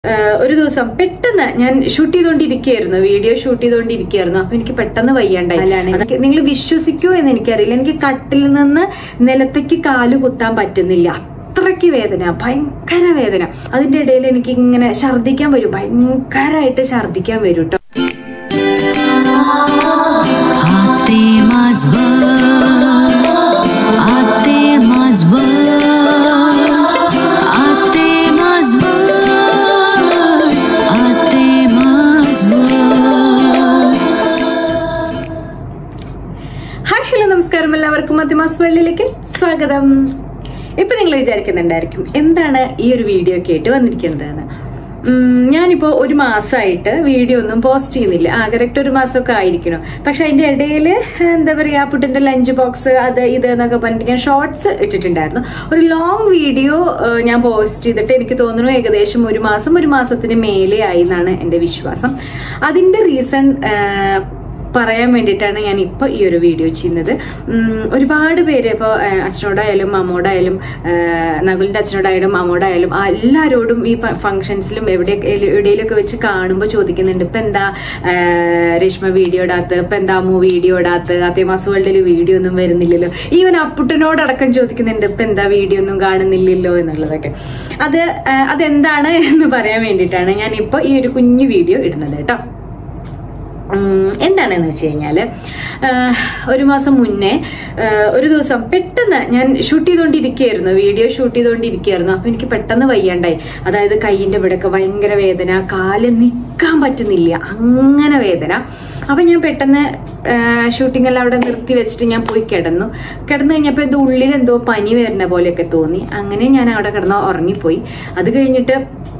ആഹ് ഒരു ദിവസം പെട്ടെന്ന് ഞാൻ ഷൂട്ട് ചെയ്തുകൊണ്ടിരിക്കുകയായിരുന്നു വീഡിയോ ഷൂട്ട് ചെയ്തുകൊണ്ടിരിക്കുകയായിരുന്നു അപ്പൊ എനിക്ക് പെട്ടെന്ന് വയ്യാണ്ടായി അതൊക്കെ നിങ്ങൾ വിശ്വസിക്കുമോ എന്ന് എനിക്കറിയില്ല എനിക്ക് കട്ടിൽ നിന്ന് നിലത്തേക്ക് കാല് കുത്താൻ പറ്റുന്നില്ല അത്രയ്ക്ക് വേദന ഭയങ്കര വേദന അതിന്റെ ഇടയിൽ എനിക്ക് ഇങ്ങനെ ഛർദ്ദിക്കാൻ വരും ഭയങ്കരമായിട്ട് ഛർദ്ദിക്കാൻ വരും കേട്ടോ Ate mazbur, ate mazbur, ate mazbur, ate mazbur. Hi hello നമസ്കാരം എല്ലാവർക്കും മധ്യമാസ് വേൾഡിലേക്ക് സ്വാഗതം ഇപ്പൊ നിങ്ങൾ വിചാരിക്കുന്നുണ്ടായിരിക്കും എന്താണ് ഈ ഒരു വീഡിയോ ഒക്കെ ആയിട്ട് വന്നിരിക്കുന്നതെന്ന് ഉം, ഞാനിപ്പോ ഒരു മാസമായിട്ട് വീഡിയോ ഒന്നും പോസ്റ്റ് ചെയ്യുന്നില്ല ആ കറക്റ്റ് ഒരു മാസമൊക്കെ ആയിരിക്കണം പക്ഷെ അതിന്റെ ഇടയിൽ എന്താ പറയാ പുട്ടിന്റെ ലഞ്ച് ബോക്സ് അത് ഇത് എന്നൊക്കെ പറഞ്ഞിട്ട് ഞാൻ ഷോർട്സ് ഇട്ടിട്ടുണ്ടായിരുന്നു ഒരു ലോങ് വീഡിയോ ഞാൻ പോസ്റ്റ് ചെയ്തിട്ട് എനിക്ക് തോന്നുന്നു ഏകദേശം ഒരു മാസം ഒരു മാസത്തിന് മേലെ ആയി എന്നാണ് എന്റെ വിശ്വാസം അതിന്റെ റീസൺ പറയാൻ വേണ്ടിയിട്ടാണ് ഞാൻ ഇപ്പോൾ ഈ ഒരു വീഡിയോ ചെയ്യുന്നത് ഉം, ഒരുപാട് പേര് ഇപ്പോൾ അച്ഛനോടായാലും അമ്മോടായാലും നകുലിന്റെ അച്ഛനോടായാലും അമ്മോടായാലും ആ എല്ലാവരോടും ഈ ഫംഗ്ഷൻസിലും എവിടെ എവിടെയെങ്കിലുമൊക്കെ വെച്ച് കാണുമ്പോൾ ചോദിക്കുന്നുണ്ട് ഇപ്പൊ എന്താ ആ, രേഷ്മ വീഡിയോ ഇടാത്ത ഇപ്പൊ എന്താ അമ്മു വീഡിയോ ഇടാത്ത അതേ മാസം വേൾഡിൽ വീഡിയോ ഒന്നും വരുന്നില്ലല്ലോ ഈവൻ അപ്പുട്ടനോടടക്കം ചോദിക്കുന്നുണ്ട് ഇപ്പൊ എന്താ വീഡിയോ ഒന്നും കാണുന്നില്ലല്ലോ എന്നുള്ളതൊക്കെ അത് ആ, അതെന്താണ് എന്ന് പറയാൻ വേണ്ടിയിട്ടാണ് ഞാൻ ഇപ്പോൾ ഈ ഒരു കുഞ്ഞു വീഡിയോ ഇടുന്നത് കേട്ടോ ഉം, എന്താണെന്ന് വെച്ച് കഴിഞ്ഞാല് ആഹ്, ഒരു മാസം മുന്നേ ആഹ്, ഒരു ദിവസം പെട്ടെന്ന് ഞാൻ ഷൂട്ട് ചെയ്തുകൊണ്ടിരിക്കുകയായിരുന്നു വീഡിയോ ഷൂട്ട് ചെയ്തുകൊണ്ടിരിക്കുകയായിരുന്നു അപ്പൊ എനിക്ക് പെട്ടെന്ന് വയ്യാണ്ടായി അതായത് കൈയിന്റെ ഇവിടെയൊക്കെ ഭയങ്കര വേദന കാല് നിൽക്കാൻ പറ്റുന്നില്ല അങ്ങനെ വേദന അപ്പൊ ഞാൻ പെട്ടെന്ന് ഷൂട്ടിംഗ് എല്ലാം അവിടെ നിർത്തി വെച്ചിട്ട് ഞാൻ പോയി കിടന്നു കിടന്നു കഴിഞ്ഞപ്പോൾ എന്തോ ഉള്ളിൽ എന്തോ പനി വരുന്ന പോലെയൊക്കെ തോന്നി അങ്ങനെ ഞാൻ അവിടെ കിടന്ന് ഉറങ്ങിപ്പോയി അത് കഴിഞ്ഞിട്ട്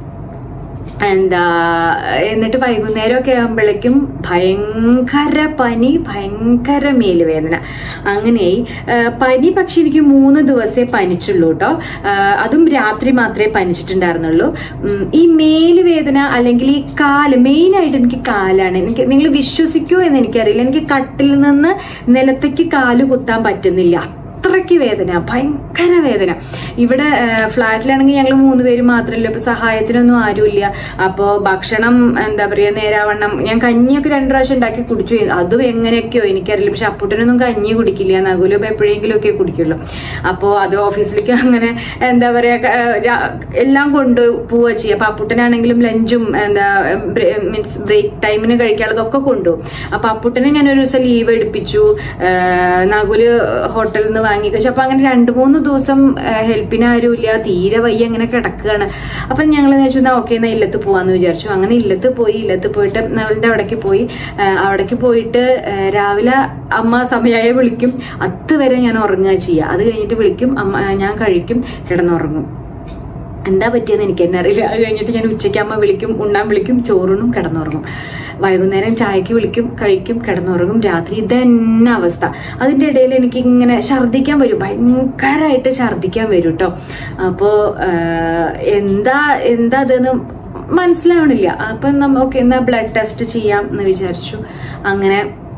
എന്താ എന്നിട്ട് വൈകുന്നേരമൊക്കെ ആകുമ്പോഴേക്കും ഭയങ്കര പനി ഭയങ്കര മേലുവേദന അങ്ങനെയായി ആ, പനി പക്ഷെ എനിക്ക് മൂന്ന് ദിവസമേ പനിച്ചുള്ളൂ കേട്ടോ ആ, അതും രാത്രി മാത്രമേ പനിച്ചിട്ടുണ്ടായിരുന്നുള്ളൂ ഉം, ഈ മേലുവേദന അല്ലെങ്കിൽ ഈ കാല് മെയിൻ ആയിട്ട് എനിക്ക് കാലാണ് എനിക്ക് നിങ്ങൾ വിശ്വസിക്കുമോ എന്ന് എനിക്കറിയില്ല എനിക്ക് കട്ടിൽ നിന്ന് നിലത്തേക്ക് കാല് കുത്താൻ പറ്റുന്നില്ല അത്രയ്ക്ക് വേദന ഭയങ്കര വേദന ഇവിടെ ഫ്ലാറ്റിലാണെങ്കിൽ ഞങ്ങൾ മൂന്ന് പേര് മാത്രമല്ല ഇപ്പൊ സഹായത്തിനൊന്നും ആരുമില്ല അപ്പോ ഭക്ഷണം എന്താ പറയാ നേരാവണ്ണം ഞാൻ കഞ്ഞിയൊക്കെ രണ്ടു പ്രാവശ്യം ഉണ്ടാക്കി കുടിച്ചു അതും എങ്ങനെയൊക്കെയോ എനിക്കറിയില്ല പക്ഷെ അപ്പൂട്ടനൊന്നും കഞ്ഞി കുടിക്കില്ല നകുലും ഇപ്പൊ എപ്പോഴെങ്കിലും ഒക്കെ കുടിക്കുള്ളൂ അപ്പോ അത് ഓഫീസിലേക്ക് അങ്ങനെ എന്താ പറയാ ക- ഏഹ് രാ- എല്ലാം കൊണ്ട് പോവുക ചെയ്യുക അപ്പൊ അപ്പൂട്ടനാണെങ്കിലും ലഞ്ചും എന്താ മീൻസ് ബ്രേക്ക് ടൈമിന് കഴിക്കാനുള്ളതൊക്കെ കൊണ്ടുപോകും അപ്പൊ അപ്പൂട്ടനെ ഞാൻ ഒരു ദിവസം ലീവ് എടുപ്പിച്ചു ഏഹ് നകുല് ഹോട്ടലിൽ നിന്ന് വാങ്ങി കഴിച്ചു അപ്പൊ അങ്ങനെ രണ്ടു മൂന്ന് ദിവസം ഹെൽപ്പിന് ആരുമില്ല തീരെ വയ്യ അങ്ങനെ കിടക്കുകയാണ് അപ്പൊ ഞങ്ങൾ വെച്ചു എന്നാ ഓക്കെ എന്നാ ഇല്ലത്ത് പോവാന്ന് വിചാരിച്ചു അങ്ങനെ ഇല്ലത്ത് പോയി ഇല്ലത്ത് പോയിട്ട് നകുലിന്റെ അവിടേക്ക് പോയി ഏഹ് അവിടേക്ക് പോയിട്ട് ഏഹ് രാവിലെ അമ്മ സമയമായ വിളിക്കും അതുവരെ ഞാൻ ഉറങ്ങുക ചെയ്യുക അത് കഴിഞ്ഞിട്ട് വിളിക്കും അമ്മ ഞാൻ കഴിക്കും കിടന്നുറങ്ങും എന്താ പറ്റിയെന്ന് എനിക്ക് തന്നെ അറിയില്ല അത് കഴിഞ്ഞിട്ട് ഞാൻ ഉച്ചയ്ക്ക് അമ്മ വിളിക്കും ഉണ്ണാൻ വിളിക്കും ചോറുണ്ണും കിടന്നുറങ്ങും വൈകുന്നേരം ചായക്ക് വിളിക്കും കഴിക്കും കിടന്നുറങ്ങും രാത്രി ഇതന്നെ അവസ്ഥ അതിന്റെ ഇടയിൽ എനിക്ക് ഇങ്ങനെ ഛർദ്ദിക്കാൻ വരും ഭയങ്കരമായിട്ട് ഛർദ്ദിക്കാൻ വരും കേട്ടോ അപ്പോ ആഹ്, എന്താ എന്താ അതെന്ന് മനസ്സിലാവണില്ല അപ്പൊ നമുക്ക് എന്നാ ബ്ലഡ് ടെസ്റ്റ് ചെയ്യാം എന്ന് വിചാരിച്ചു അങ്ങനെ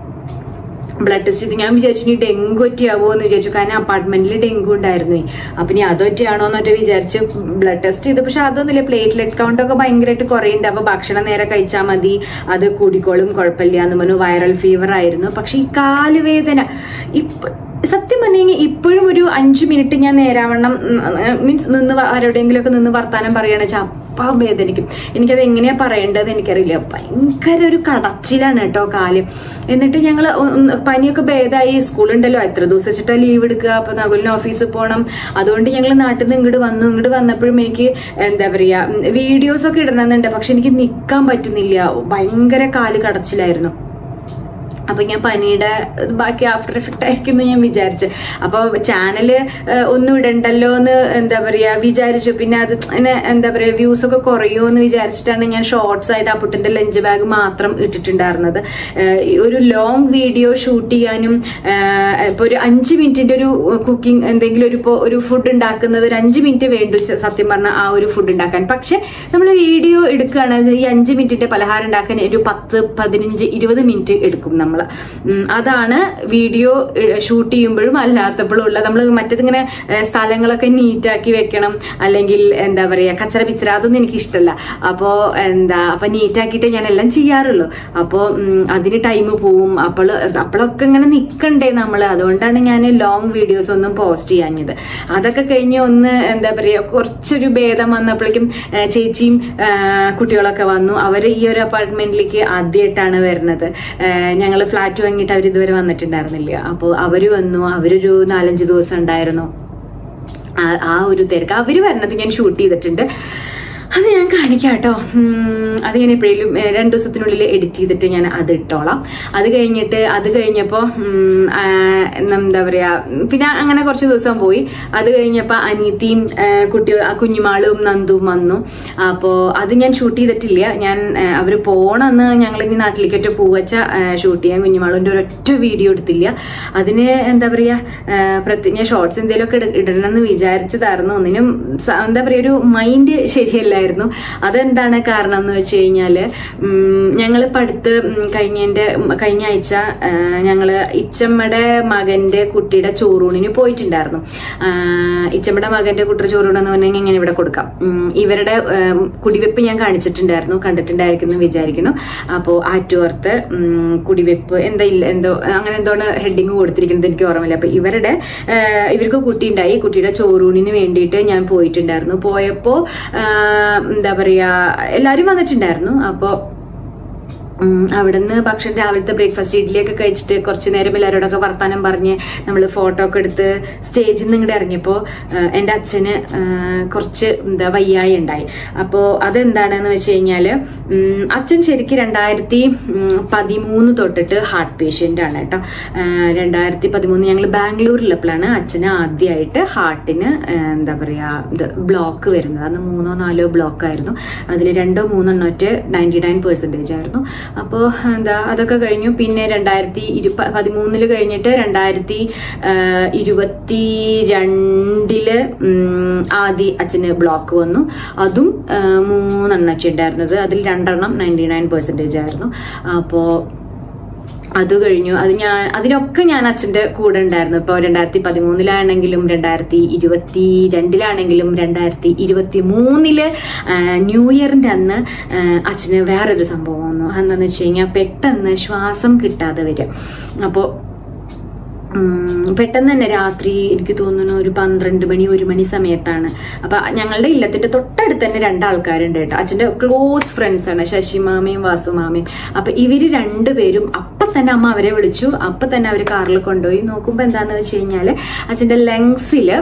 ബ്ലഡ് ടെസ്റ്റ് ചെയ്ത് ഞാൻ വിചാരിച്ചു നീ ഡെങ്കു ഒറ്റയാവോ എന്ന് വിചാരിച്ചു കാരണം അപ്പാർട്ട്മെന്റിൽ ഡെങ്കു ഉണ്ടായിരുന്നു അപ്പൊ നീ അതൊറ്റയാണോ എന്നൊക്കെ വിചാരിച്ച് ബ്ലഡ് ടെസ്റ്റ് ചെയ്തു പക്ഷെ അതൊന്നുമില്ല പ്ലേറ്റ്ലെറ്റ് കൗണ്ട് ഒക്കെ ഭയങ്കരമായിട്ട് കുറയുണ്ട് അപ്പൊ ഭക്ഷണം നേരെ കഴിച്ചാൽ മതി അത് കൂടിക്കോളും കുഴപ്പമില്ല എന്ന് പറഞ്ഞു വൈറൽ ഫീവർ ആയിരുന്നു പക്ഷെ ഈ കാലുവേദന ഇപ്പൊ സത്യം പറഞ്ഞെങ്കിൽ ഇപ്പോഴും ഒരു അഞ്ചു മിനിറ്റ് ഞാൻ നേരാവണ്ണം മീൻസ് നിന്ന് വ- ആരോടെങ്കിലും ഒക്കെ നിന്ന് വർത്താനം പറയുകയാണെന്ന് വെച്ചാൽ അപ്പം വേദനിക്കും എനിക്കത് എങ്ങനെയാ പറയേണ്ടത് എനിക്കറിയില്ല ഭയങ്കര ഒരു കടച്ചിലാണ് കേട്ടോ കാല് എന്നിട്ട് ഞങ്ങൾ പനിയൊക്കെ ഭേദമായി സ്കൂളുണ്ടല്ലോ എത്ര ദിവസം വെച്ചിട്ടാ ലീവ് എടുക്കുക അപ്പൊ നകുലിന് ഓഫീസിൽ പോകണം അതുകൊണ്ട് ഞങ്ങൾ നാട്ടിൽ നിന്ന് ഇങ്ങോട്ട് വന്നു ഇങ്ങോട്ട് വന്നപ്പോഴും എനിക്ക് എന്താ പറയാ വീഡിയോസ് ഒക്കെ ഇടുന്നുണ്ട് പക്ഷെ എനിക്ക് നിക്കാൻ പറ്റുന്നില്ല ഭയങ്കര കാല് കടച്ചിലായിരുന്നു അപ്പൊ ഞാൻ പനിയുടെ ബാക്കി ആഫ്റ്റർ എഫക്റ്റ് ആയിരിക്കും എന്ന് ഞാൻ വിചാരിച്ചു അപ്പൊ ചാനല് ഒന്നും ഇടണ്ടല്ലോ എന്ന് എന്താ പറയാ വിചാരിച്ചു പിന്നെ അത് ഇങ്ങനെ എന്താ പറയാ വ്യൂസ് ഒക്കെ കുറയുമോ എന്ന് വിചാരിച്ചിട്ടാണ് ഞാൻ ഷോർട്സ് ആയിട്ട് ആ പുട്ടിന്റെ ലഞ്ച് ബാഗ് മാത്രം ഇട്ടിട്ടുണ്ടായിരുന്നത് ഏഹ് ഈ ഒരു ലോങ് വീഡിയോ ഷൂട്ട് ചെയ്യാനും ഏഹ് ഇപ്പൊ ഒരു അഞ്ച് മിനിറ്റിന്റെ ഒരു കുക്കിംഗ് എന്തെങ്കിലും ഒരു ഇപ്പോ ഒരു ഫുഡ് ഉണ്ടാക്കുന്നത് ഒരു അഞ്ച് മിനിറ്റ് വേണ്ടു സ- സത്യം പറഞ്ഞാൽ ആ ഒരു ഫുഡ് ഉണ്ടാക്കാൻ പക്ഷെ നമ്മൾ വീഡിയോ എടുക്കുകയാണ് ഈ അഞ്ച് മിനിറ്റിന്റെ പലഹാരം ഉണ്ടാക്കാൻ ഒരു പത്ത് പതിനഞ്ച് ഇരുപത് മിനിറ്റ് എടുക്കും നമ്മൾ നമ്മൾ അതാണ് വീഡിയോ ഷൂട്ട് ചെയ്യുമ്പോഴും അല്ലാത്തപ്പോഴും ഉള്ള നമ്മൾ മറ്റേതിങ്ങനെ ഏഹ്, സ്ഥലങ്ങളൊക്കെ നീറ്റാക്കി വെക്കണം അല്ലെങ്കിൽ എന്താ പറയാ കച്ചറ പിച്ചറ അതൊന്നും എനിക്ക് ഇഷ്ടമല്ല അപ്പോ എന്താ അപ്പൊ നീറ്റാക്കിയിട്ട് ഞാൻ എല്ലാം ചെയ്യാറുള്ളൂ അപ്പോ ഉം, അതിന് ടൈം പോവും അപ്പോൾ അപ്പോഴൊക്കെ ഇങ്ങനെ നിക്കണ്ടേ നമ്മള് അതുകൊണ്ടാണ് ഞാൻ ലോങ് വീഡിയോസ് ഒന്നും പോസ്റ്റ് ചെയ്യാഞ്ഞത് അതൊക്കെ കഴിഞ്ഞ് ഒന്ന് എന്താ പറയാ കുറച്ചൊരു ഭേദം വന്നപ്പോഴേക്കും ഏഹ്, ചേച്ചിയും ഏഹ്, കുട്ടികളൊക്കെ വന്നു അവര് ഈ ഒരു അപ്പാർട്ട്മെന്റിലേക്ക് ആദ്യമായിട്ടാണ് വരുന്നത് ഞങ്ങൾ ഫ്ലാറ്റ് വാങ്ങിയിട്ട് അവർ ഇതുവരെ വന്നിട്ടുണ്ടായിരുന്നില്ല അപ്പോൾ അവര് വന്നു അവരൊരു നാലഞ്ച് ദിവസം ഉണ്ടായിരുന്നു ആ- ആ ഒരു തിരക്ക് അവര് വരണത് ഞാൻ ഷൂട്ട് ചെയ്തിട്ടുണ്ട് അത് ഞാൻ കാണിക്കാം കേട്ടോ ഉം, അത് ഞാൻ എപ്പോഴേലും ഏഹ്, രണ്ട് ദിവസത്തിനുള്ളിൽ എഡിറ്റ് ചെയ്തിട്ട് ഞാൻ അത് ഇട്ടോളാം അത് കഴിഞ്ഞിട്ട് അത് കഴിഞ്ഞപ്പോൾ എന്താ പറയാ പിന്നെ അങ്ങനെ കുറച്ച് ദിവസം പോയി അത് കഴിഞ്ഞപ്പോൾ അനിയത്തിയും ഏഹ്, കുട്ടികൾ ആ കുഞ്ഞുമാളും നന്ദും വന്നു അപ്പോൾ അത് ഞാൻ ഷൂട്ട് ചെയ്തിട്ടില്ല ഞാൻ ഏഹ്, അവര് പോണെന്ന് ഞങ്ങൾ ഇനി നാട്ടിലേക്ക് ഒറ്റ പൂവച്ച ഷൂട്ട് ചെയ്യാൻ കുഞ്ഞുമാളുവിന്റെ ഒരൊറ്റ വീഡിയോ എടുത്തില്ല അതിന് എന്താ പറയാ ഏഹ്, പ്രത്യേക ഞാൻ ഷോർട്സ് എന്തെങ്കിലുമൊക്കെ ഇട- ഇടണമെന്ന് വിചാരിച്ചതായിരുന്നു ഒന്നിനും സ- എന്താ പറയാ ഒരു മൈൻഡ് ശരിയല്ലായിരുന്നു അതെന്താണ് കാരണം എന്ന് വെച്ച് കഴിഞ്ഞാല് ഞങ്ങൾ പഠിത്ത് കഴിഞ്ഞതിന്റെ ഉം, കഴിഞ്ഞ ആഴ്ച ആ, ഞങ്ങള് ഇച്ചമ്മയുടെ മകന്റെ കുട്ടിയുടെ ചോറൂണിന് പോയിട്ടുണ്ടായിരുന്നു ആ, ഇച്ചമ്മയുടെ മകന്റെ കുട്ടിയുടെ ചോറൂണ് എന്ന് പറഞ്ഞാൽ ഇങ്ങനെ ഇവിടെ കൊടുക്കാം ഉം, ഇവരുടെ ഉം, കുടിവെപ്പ് ഞാൻ കാണിച്ചിട്ടുണ്ടായിരുന്നു കണ്ടിട്ടുണ്ടായിരിക്കുന്നു വിചാരിക്കുന്നു അപ്പോ ആറ്റുവർത്ത് ഉം, കുടിവെപ്പ് എന്താ ഇല്ല എന്തോ അങ്ങനെ എന്തോണ് ഹെഡിങ് കൊടുത്തിരിക്കുന്നത് എനിക്ക് ഓർമ്മയില്ല അപ്പൊ ഇവരുടെ ആ, ഇവർക്ക് കുട്ടി ഉണ്ടായി കുട്ടിയുടെ ചോറൂണിന് വേണ്ടിയിട്ട് ഞാൻ പോയിട്ടുണ്ടായിരുന്നു പോയപ്പോ ആ, എന്താ പറയാ എല്ലാരും വന്നിട്ടുണ്ടായിരുന്നു അപ്പോ ഉം, അവിടുന്ന് ഭക്ഷണം രാവിലത്തെ ബ്രേക്ക്ഫാസ്റ്റ് ഇഡ്ഡലിയൊക്കെ കഴിച്ചിട്ട് കുറച്ച് നേരം എല്ലാവരോടൊക്കെ വർത്താനം പറഞ്ഞ് നമ്മൾ ഫോട്ടോ ഒക്കെ എടുത്ത് സ്റ്റേജിൽ നിന്ന് ഇങ്ങോട്ട് ഇറങ്ങിയപ്പോൾ എൻ്റെ അച്ഛന് ആ, കുറച്ച് എന്താ വയ്യായി ഉണ്ടായി അപ്പോൾ അതെന്താണെന്ന് വെച്ച് കഴിഞ്ഞാൽ അച്ഛൻ ശരിക്കും രണ്ടായിരത്തി പതിമൂന്ന് തൊട്ടിട്ട് ഹാർട്ട് പേഷ്യൻ്റ് ആണ് കേട്ടോ രണ്ടായിരത്തി പതിമൂന്ന് ഞങ്ങൾ ബാംഗ്ലൂരിലുള്ളപ്പോഴാണ് അച്ഛന് ആദ്യമായിട്ട് ഹാർട്ടിന് എന്താ പറയുക ഇത് ബ്ലോക്ക് വരുന്നത് അന്ന് മൂന്നോ നാലോ ബ്ലോക്ക് ആയിരുന്നു അതിൽ രണ്ടോ മൂന്നെണ്ണോ ഒറ്റ നയൻറ്റി നയൻ പെർസെൻറ്റേജ് ആയിരുന്നു അപ്പോൾ എന്താ അതൊക്കെ കഴിഞ്ഞു പിന്നെ രണ്ടായിരത്തി ഇരു പ- പതിമൂന്നില് കഴിഞ്ഞിട്ട് രണ്ടായിരത്തി ആഹ്, ഇരുപത്തി രണ്ടില് ഉം, ആദ്യ അച്ഛന് ബ്ലോക്ക് വന്നു അതും ആഹ്, മൂന്നെണ്ണം ഒക്കെ ഉണ്ടായിരുന്നത് അതിൽ രണ്ടെണ്ണം നയൻറ്റി നയൻ പെർസെൻറ്റേജ് ആയിരുന്നു അപ്പോൾ അത് കഴിഞ്ഞു അത് ഞാൻ അതിനൊക്കെ ഞാൻ അച്ഛന്റെ കൂടെ ഉണ്ടായിരുന്നു ഇപ്പോൾ രണ്ടായിരത്തി പതിമൂന്നിലാണെങ്കിലും രണ്ടായിരത്തി ഇരുപത്തി രണ്ടിലാണെങ്കിലും രണ്ടായിരത്തി ഇരുപത്തി മൂന്നില് ന്യൂ ഇയറിന്റെ അന്ന് ആ, അച്ഛന് വേറൊരു സംഭവം വന്നു എന്താന്ന് വെച്ച് കഴിഞ്ഞാൽ പെട്ടെന്ന് ശ്വാസം കിട്ടാതെ വരിക അപ്പോൾ ഉം, പെട്ടെന്ന് തന്നെ രാത്രി എനിക്ക് തോന്നുന്നു ഒരു പന്ത്രണ്ട് മണി ഒരു മണി സമയത്താണ് അപ്പൊ ഞങ്ങളുടെ ഇല്ലത്തിന്റെ തൊട്ടടുത്ത് തന്നെ രണ്ടാൾക്കാരുണ്ട് കേട്ടോ അച്ഛന്റെ ക്ലോസ് ഫ്രണ്ട്സ് ആണ് ശശിമാമയും വാസുമാമയും അപ്പൊ ഇവര് രണ്ടുപേരും അപ്പൊ തന്നെ അമ്മ അവരെ വിളിച്ചു അപ്പൊ തന്നെ അവര് കാറിൽ കൊണ്ടുപോയി നോക്കുമ്പോ എന്താന്ന് വെച്ച് കഴിഞ്ഞാല് അച്ഛന്റെ ലങ്സില്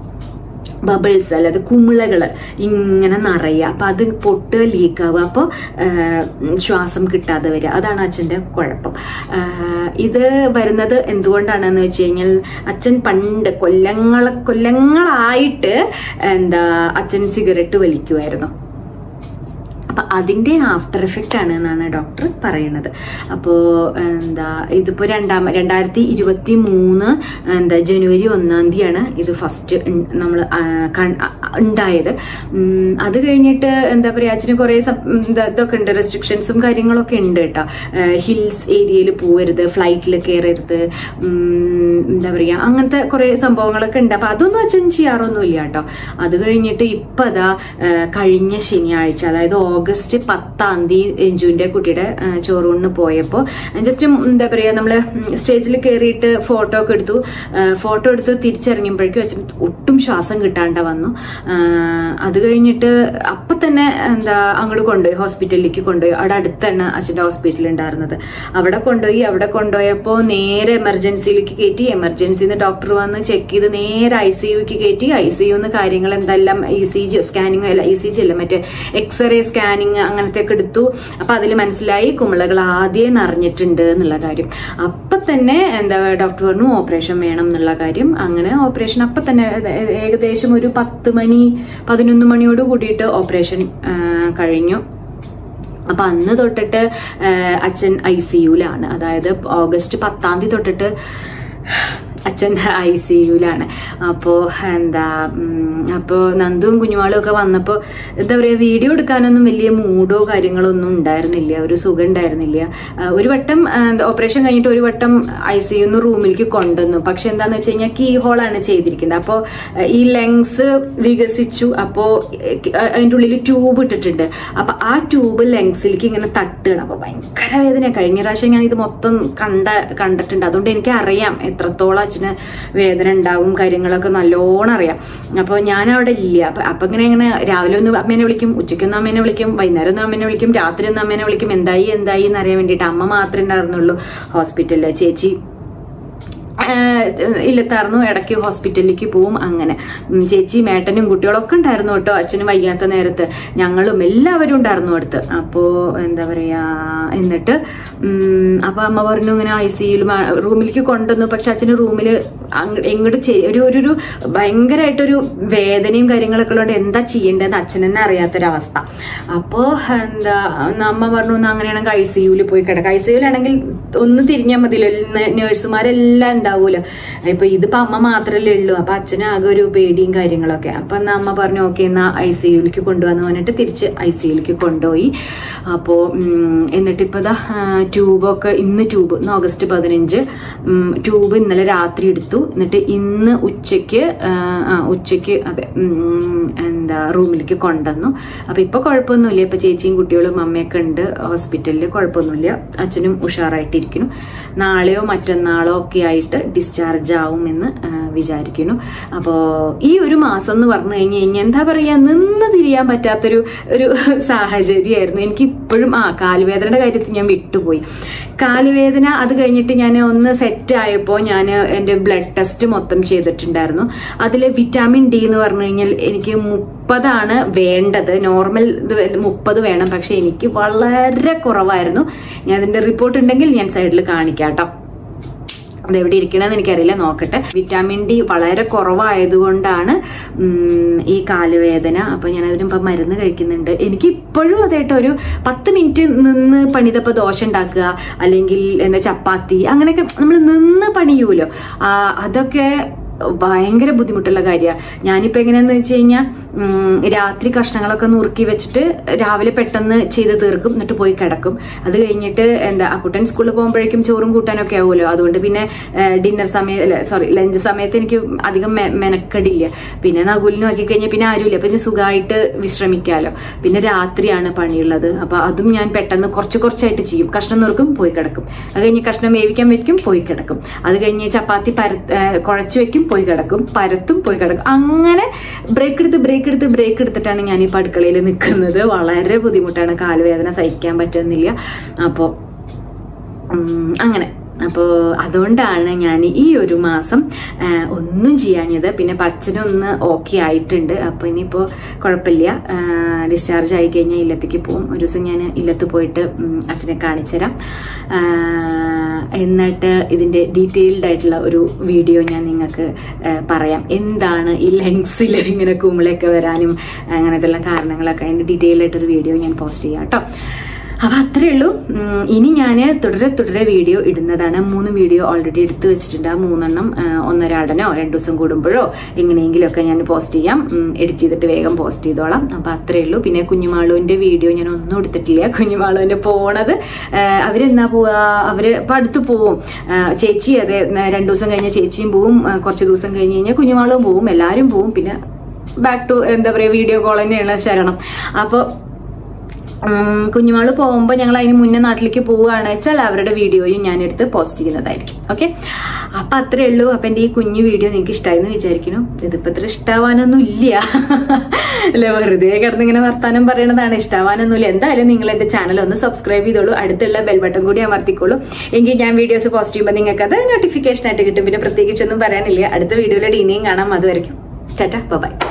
ബബിൾസ് അല്ലാതെ കുമിളകള് ഇങ്ങനെ നിറയുക അപ്പൊ അത് പൊട്ട് ലീക്ക് ആവുക അപ്പോൾ ശ്വാസം കിട്ടാതെ വരിക അതാണ് അച്ഛന്റെ കുഴപ്പം ആ, ഇത് വരുന്നത് എന്തുകൊണ്ടാണെന്ന് വെച്ച് കഴിഞ്ഞാൽ അച്ഛൻ പണ്ട് കൊല്ലങ്ങള കൊല്ലങ്ങളായിട്ട് എന്താ അച്ഛൻ സിഗരറ്റ് വലിക്കുമായിരുന്നു അപ്പൊ അതിന്റെ ആഫ്റ്റർ എഫക്റ്റ് ആണ് എന്നാണ് ഡോക്ടർ പറയുന്നത് അപ്പോ എന്താ ഇതിപ്പോ രണ്ടാം രണ്ടായിരത്തി ഇരുപത്തി മൂന്ന് എന്താ ജനുവരി ഒന്നാം തീയതിയാണ് ഇത് ഫസ്റ്റ് നമ്മൾ ഉണ്ടായത് ഉം, അത് കഴിഞ്ഞിട്ട് എന്താ പറയാ അച്ഛന് കുറെ ഇതൊക്കെ ഉണ്ട് റെസ്ട്രിക്ഷൻസും കാര്യങ്ങളൊക്കെ ഉണ്ട് കേട്ടോ ഹിൽസ് ഏരിയയിൽ പോവരുത് ഫ്ലൈറ്റിൽ കയറരുത് ഉം, എന്താ പറയാ അങ്ങനത്തെ കുറെ സംഭവങ്ങളൊക്കെ ഉണ്ട് അപ്പൊ അതൊന്നും അച്ഛൻ ചെയ്യാറൊന്നുമില്ല കേട്ടോ അത് കഴിഞ്ഞിട്ട് ഇപ്പൊ അതാ ആ, കഴിഞ്ഞ ശനിയാഴ്ച അതായത് ഓഗസ്റ്റ് പത്താം തീയതി എഞ്ചുവിന്റെ കുട്ടിയുടെ ആ, ചോറൂണിന് പോയപ്പോ ജസ്റ്റ് എന്താ പറയാ നമ്മള് സ്റ്റേജിൽ കയറിയിട്ട് ഫോട്ടോ ഒക്കെ എടുത്തു ഫോട്ടോ എടുത്ത് തിരിച്ചിറങ്ങിയപ്പോഴേക്കും അച്ഛൻ ഒട്ടും ശ്വാസം കിട്ടാണ്ട വന്നു ആ, അത് കഴിഞ്ഞിട്ട് അപ്പൊ തന്നെ എന്താ അങ്ങോട്ട് കൊണ്ടുപോയി ഹോസ്പിറ്റലിലേക്ക് കൊണ്ടുപോയി അവിടെ അടുത്താണ് അച്ഛന്റെ ഹോസ്പിറ്റൽ ഉണ്ടായിരുന്നത് അവിടെ കൊണ്ടുപോയി അവിടെ കൊണ്ടുപോയപ്പോ നേരെ എമർജൻസിയിലേക്ക് കയറ്റി എമർജൻസിന്ന് ഡോക്ടർ വന്ന് ചെക്ക് ചെയ്ത് നേരെ ഐ സി യുക്ക് കയറ്റി ഐ സി യുന്ന് കാര്യങ്ങൾ എന്തെല്ലാം ഇ സി ജി സ്കാനിങ് അല്ല ഇ സി ജി അല്ല മറ്റേ എക്സ്റേ സ്കാനിങ് അങ്ങനത്തെ ഒക്കെ എടുത്തു അപ്പൊ അതിൽ മനസ്സിലായി കുമിളകൾ ആദ്യം നിറഞ്ഞിട്ടുണ്ട് എന്നുള്ള കാര്യം അപ്പൊ തന്നെ എന്താ ഡോക്ടർ പറഞ്ഞു ഓപ്പറേഷൻ വേണം എന്നുള്ള കാര്യം അങ്ങനെ ഓപ്പറേഷൻ അപ്പൊ തന്നെ ഏ- ഏകദേശം ഒരു പത്ത് മണി പതിനൊന്ന് മണിയോട് കൂടിയിട്ട് ഓപ്പറേഷൻ ആ, കഴിഞ്ഞു അപ്പൊ അന്ന് തൊട്ടിട്ട് ആ, അച്ഛൻ ഐ സി യുലാണ് അതായത് ഓഗസ്റ്റ് പത്താം തീയതി തൊട്ടിട്ട് അച്ഛൻ ഐ സി യുലാണ് അപ്പോൾ എന്താ അപ്പോൾ നന്ദുവും കുഞ്ഞുമാളും ഒക്കെ വന്നപ്പോൾ എന്താ പറയുക വീഡിയോ എടുക്കാനൊന്നും വലിയ മൂഡോ കാര്യങ്ങളോ ഒന്നും ഉണ്ടായിരുന്നില്ല ഒരു സുഖം ഉണ്ടായിരുന്നില്ല ആ, ഒരു വട്ടം ഓപ്പറേഷൻ കഴിഞ്ഞിട്ട് ഒരു വട്ടം ഐ സി യുന്ന് റൂമിലേക്ക് കൊണ്ടുവന്നു പക്ഷെ എന്താന്ന് വെച്ച് കഴിഞ്ഞാൽ കീ ഹോളാണ് ചെയ്തിരിക്കുന്നത് അപ്പോൾ ഈ ലെങ്സ് വികസിച്ചു അപ്പോൾ അതിൻ്റെ ഉള്ളിൽ ട്യൂബ് ഇട്ടിട്ടുണ്ട് അപ്പൊ ആ ട്യൂബ് ലെങ്സിലേക്ക് ഇങ്ങനെ തട്ടുകയാണ് അപ്പൊ ഭയങ്കര വേദന കഴിഞ്ഞ പ്രാവശ്യം ഞാൻ ഇത് മൊത്തം കണ്ട കണ്ടിട്ടുണ്ട് അതുകൊണ്ട് എനിക്ക് അറിയാം എത്രത്തോളം അച്ഛന് വേദന ഉണ്ടാവും കാര്യങ്ങളൊക്കെ നല്ലോണം അറിയാം അപ്പോൾ ഞാൻ അവിടെ ഇല്ല അപ്പൊ അപ്പൊ ഇങ്ങനെ ഇങ്ങനെ രാവിലെ ഒന്ന് അമ്മേനെ വിളിക്കും ഉച്ചയ്ക്കൊന്ന് അമ്മേനെ വിളിക്കും വൈകുന്നേരം ഒന്ന് അമ്മേനെ വിളിക്കും രാത്രി ഒന്ന് അമ്മേനെ വിളിക്കും എന്തായി എന്തായി എന്ന് അറിയാൻ വേണ്ടിയിട്ട് അമ്മ മാത്രമേ ഉണ്ടായിരുന്നുള്ളൂ ഹോസ്പിറ്റലിൽ ചേച്ചി ആഹ് ഇല്ലത്തായിരുന്നു ഇടയ്ക്ക് ഹോസ്പിറ്റലിലേക്ക് പോവും അങ്ങനെ ഉം ചേച്ചി മേട്ടനും കുട്ടികളൊക്കെ ഉണ്ടായിരുന്നു കേട്ടോ അച്ഛനും വയ്യാത്ത നേരത്ത് ഞങ്ങളും എല്ലാവരും ഉണ്ടായിരുന്നു അടുത്ത് അപ്പോ എന്താ പറയാ എന്നിട്ട് ഉം, അപ്പൊ അമ്മ പറഞ്ഞു ഇങ്ങനെ ഐ സിയിൽ റൂമിലേക്ക് കൊണ്ടുവന്നു പക്ഷെ അച്ഛന് റൂമിൽ എങ്ങോട്ട് ഒരു ഒരു ഒരു ഭയങ്കരമായിട്ടൊരു വേദനയും കാര്യങ്ങളൊക്കെ ഉള്ളതുകൊണ്ട് എന്താ ചെയ്യേണ്ടതെന്ന് അച്ഛൻ തന്നെ അറിയാത്തൊരവസ്ഥ അപ്പോ എന്താ അമ്മ പറഞ്ഞു "എന്നാ അങ്ങനെയാണെങ്കിൽ ഐ സി യുവിൽ പോയി കിടക്കാം ഐ സി യുവിലാണെങ്കിൽ ഒന്ന് തിരിഞ്ഞാൽ മതിയല്ലോ നേഴ്സുമാരെല്ലാം ഉണ്ടാവൂലോ ഇപ്പൊ ഇതിപ്പോ അമ്മ മാത്രല്ലേ ഉള്ളൂ അപ്പൊ അച്ഛന് ആകെ ഒരു പേടിയും കാര്യങ്ങളൊക്കെ അപ്പൊ എന്നാ അമ്മ പറഞ്ഞു ഓക്കെ എന്നാ ഐ സി യുവിലേക്ക് കൊണ്ടുവന്ന് പറഞ്ഞിട്ട് തിരിച്ച് ഐ സി യുവിലേക്ക് കൊണ്ടുപോയി അപ്പോ ഉം, എന്നിട്ട് ഇപ്പൊ ദാ ട്യൂബൊക്കെ ഇന്ന് ട്യൂബ് ഇന്ന് ഓഗസ്റ്റ് പതിനഞ്ച് ട്യൂബ് ഇന്നലെ രാത്രി എടുത്തു എന്നിട്ട് ഇന്ന് ഉച്ചയ്ക്ക് ആ, ആ, ഉച്ചയ്ക്ക് അതെ ഉം, എന്താ റൂമിലേക്ക് കൊണ്ടുവന്നു അപ്പൊ ഇപ്പൊ കുഴപ്പമൊന്നുമില്ല ഇപ്പൊ ചേച്ചിയും കുട്ടികളും അമ്മയൊക്കെ ഉണ്ട് ഹോസ്പിറ്റലിൽ കുഴപ്പമൊന്നുമില്ല അച്ഛനും ഉഷാറായിട്ടിരിക്കുന്നു നാളെയോ മറ്റന്നാളോ ഒക്കെ ആയിട്ട് ഡിസ്ചാർജ് ആവുമെന്ന് ആ, വിചാരിക്കുന്നു അപ്പോൾ ഈ ഒരു മാസം എന്ന് പറഞ്ഞു കഴിഞ്ഞ് കഴിഞ്ഞാൽ എന്താ പറയാ നിന്ന് തിരിയാൻ പറ്റാത്തൊരു ഒരു സാഹചര്യമായിരുന്നു എനിക്ക് ഇപ്പോഴും ആ കാലുവേദനയുടെ കാര്യത്തിൽ ഞാൻ വിട്ടുപോയി കാലുവേദന അത് കഴിഞ്ഞിട്ട് ഞാൻ ഒന്ന് സെറ്റ് ആയപ്പോൾ ഞാൻ എൻ്റെ ബ്ലഡ് ടെസ്റ്റ് മൊത്തം ചെയ്തിട്ടുണ്ടായിരുന്നു അതിൽ വിറ്റാമിൻ ഡി എന്ന് പറഞ്ഞു കഴിഞ്ഞാൽ എനിക്ക് മുപ്പതാണ് വേണ്ടത് നോർമൽ ഇത് മുപ്പത് വേണം പക്ഷെ എനിക്ക് വളരെ കുറവായിരുന്നു ഞാൻ അതിന്റെ റിപ്പോർട്ട് ഉണ്ടെങ്കിൽ ഞാൻ സൈഡിൽ കാണിക്കാം കേട്ടോ അതെവിടെ ഇരിക്കണമെന്ന് എനിക്കറിയില്ല നോക്കട്ടെ വിറ്റാമിൻ ഡി വളരെ കുറവായതുകൊണ്ടാണ് ഉം, ഈ കാലുവേദന അപ്പൊ ഞാൻ അതിനിപ്പം മരുന്ന് കഴിക്കുന്നുണ്ട് എനിക്ക് ഇപ്പോഴും അതായിട്ട് ഒരു പത്ത് മിനിറ്റ് നിന്ന് പണിതപ്പോ ദോശ ഉണ്ടാക്കുക അല്ലെങ്കിൽ എന്താ ചപ്പാത്തി അങ്ങനെയൊക്കെ നമ്മൾ നിന്ന് പണിയൂലോ ആ, അതൊക്കെ ഭയങ്കര ബുദ്ധിമുട്ടുള്ള കാര്യമാണ് ഞാനിപ്പോ എങ്ങനെയാന്ന് വെച്ച് കഴിഞ്ഞാൽ രാത്രി കഷ്ണങ്ങളൊക്കെ നുറുക്കി വെച്ചിട്ട് രാവിലെ പെട്ടെന്ന് ചെയ്ത് തീർക്കും എന്നിട്ട് പോയി കിടക്കും അത് കഴിഞ്ഞിട്ട് എന്താ അക്കുട്ടൻ സ്കൂളിൽ പോകുമ്പോഴേക്കും ചോറും കൂട്ടാനൊക്കെ ആവുമല്ലോ അതുകൊണ്ട് പിന്നെ ഡിന്നർ സമയം അല്ല സോറി ലഞ്ച് സമയത്ത് എനിക്ക് അധികം മെ- മെനക്കെടില്ല പിന്നെ നകുലിന് നോക്കി കഴിഞ്ഞാൽ പിന്നെ ആരുമില്ല പിന്നെ സുഖമായിട്ട് വിശ്രമിക്കാലോ പിന്നെ രാത്രിയാണ് പണിയുള്ളത് അപ്പൊ അതും ഞാൻ പെട്ടെന്ന് കുറച്ച് കുറച്ചായിട്ട് ചെയ്യും കഷ്ണം നുറുക്കും പോയി കിടക്കും അത് കഴിഞ്ഞ് കഷ്ണം വേവിക്കാൻ വെക്കും പോയി കിടക്കും അത് കഴിഞ്ഞ് ചപ്പാത്തി പര കുഴച്ചു വെക്കും പോയി കിടക്കും പരത്തും പോയി കിടക്കും അങ്ങനെ ബ്രേക്ക് എടുത്ത് ബ്രേക്ക് എടുത്ത് ബ്രേക്ക് എടുത്തിട്ടാണ് ഞാൻ ഇപ്പോൾ അടുക്കളയിൽ നിൽക്കുന്നത് വളരെ ബുദ്ധിമുട്ടാണ് കാലുവേദന സഹിക്കാൻ പറ്റുന്നില്ല അപ്പോൾ അങ്ങനെ അപ്പോൾ അതുകൊണ്ടാണ് ഞാൻ ഈ ഒരു മാസം ആ, ഒന്നും ചെയ്യാഞ്ഞത് പിന്നെ പച്ചനൊന്ന് ഓക്കെ ആയിട്ടുണ്ട് അപ്പോൾ ഇനിയിപ്പോൾ കുഴപ്പമില്ല ഡിസ്ചാർജ് ആയി കഴിഞ്ഞാൽ ഇല്ലത്തേക്ക് പോകും ഒരു ദിവസം ഞാൻ ഇല്ലത്ത് പോയിട്ട് ഉം, അച്ഛനെ കാണിച്ചുതരാം ആ, എന്നിട്ട് ഇതിൻ്റെ ഡീറ്റെയിൽഡ് ആയിട്ടുള്ള ഒരു വീഡിയോ ഞാൻ നിങ്ങൾക്ക് ആ, പറയാം എന്താണ് ഈ ലെങ്സിൽ ഇങ്ങനെ കുമിളയൊക്കെ വരാനും അങ്ങനത്തെ കാരണങ്ങളൊക്കെ അതിൻ്റെ ഡീറ്റെയിൽ ആയിട്ടൊരു വീഡിയോ ഞാൻ പോസ്റ്റ് ചെയ്യാം കേട്ടോ അപ്പൊ അത്രേ ഉള്ളൂ ഉം, ഇനി ഞാൻ തുടരെ തുടരെ വീഡിയോ ഇടുന്നതാണ് മൂന്ന് വീഡിയോ ഓൾറെഡി എടുത്തു വെച്ചിട്ടുണ്ട് ആ മൂന്നെണ്ണം ആ, ഒന്നരാടനോ രണ്ടു ദിവസം കൂടുമ്പോഴോ എങ്ങനെയെങ്കിലുമൊക്കെ ഞാൻ പോസ്റ്റ് ചെയ്യാം എഡിറ്റ് ചെയ്തിട്ട് വേഗം പോസ്റ്റ് ചെയ്തോളാം അപ്പൊ അത്രേ ഉള്ളൂ പിന്നെ കുഞ്ഞുമാളുവിന്റെ വീഡിയോ ഞാൻ ഒന്നും എടുത്തിട്ടില്ല കുഞ്ഞുമാളുവിന്റെ പോണത് ആ, അവരെന്നാ പോവാ അവര് ഇപ്പൊ അടുത്ത് പോവും ആ, ചേച്ചി അതെ ന- രണ്ടു ദിവസം കഴിഞ്ഞ ചേച്ചിയും പോവും ആ, കുറച്ച് ദിവസം കഴിഞ്ഞ് കഴിഞ്ഞാൽ കുഞ്ഞുമാളും പോവും എല്ലാവരും പോവും പിന്നെ ബാക്ക് ടു എന്താ പറയാ വീഡിയോ കോൾ തന്നെയാണ് ശരണം അപ്പോൾ ഉം, കുഞ്ഞുമാള് പോകുമ്പോൾ ഞങ്ങൾ അതിന് മുന്നേ നാട്ടിലേക്ക് പോവുകയാണ് വെച്ചാൽ അവരുടെ വീഡിയോയും ഞാൻ എടുത്ത് പോസ്റ്റ് ചെയ്യുന്നതായിരിക്കും ഓക്കെ അപ്പൊ അത്രേ ഉള്ളൂ അപ്പൊ എന്റെ ഈ കുഞ്ഞു വീഡിയോ നിങ്ങൾക്ക് ഇഷ്ടമായി എന്ന് വിചാരിക്കുന്നു ഇതിപ്പോ ഇത്ര ഇഷ്ടാവാനൊന്നും ഇല്ല അല്ലെ വെറുതെ കിടന്ന് ഇങ്ങനെ വർത്താനം പറയണതാണ് ഇഷ്ടാവാനൊന്നുമില്ല എന്തായാലും നിങ്ങൾ എന്റെ ചാനൽ ഒന്ന് സബ്സ്ക്രൈബ് ചെയ്തോളൂ അടുത്തുള്ള ബെൽ ബട്ടൺ കൂടി അമർത്തിക്കോളൂ എങ്കിൽ ഞാൻ വീഡിയോസ് പോസ്റ്റ് ചെയ്യുമ്പോൾ നിങ്ങൾക്ക് അത് നോട്ടിഫിക്കേഷൻ ആയിട്ട് കിട്ടും പിന്നെ പ്രത്യേകിച്ചൊന്നും പറയാനില്ല അടുത്ത വീഡിയോയിലൂടെ ഇനിയും കാണാം അതുവരെയും ടാറ്റ ബൈ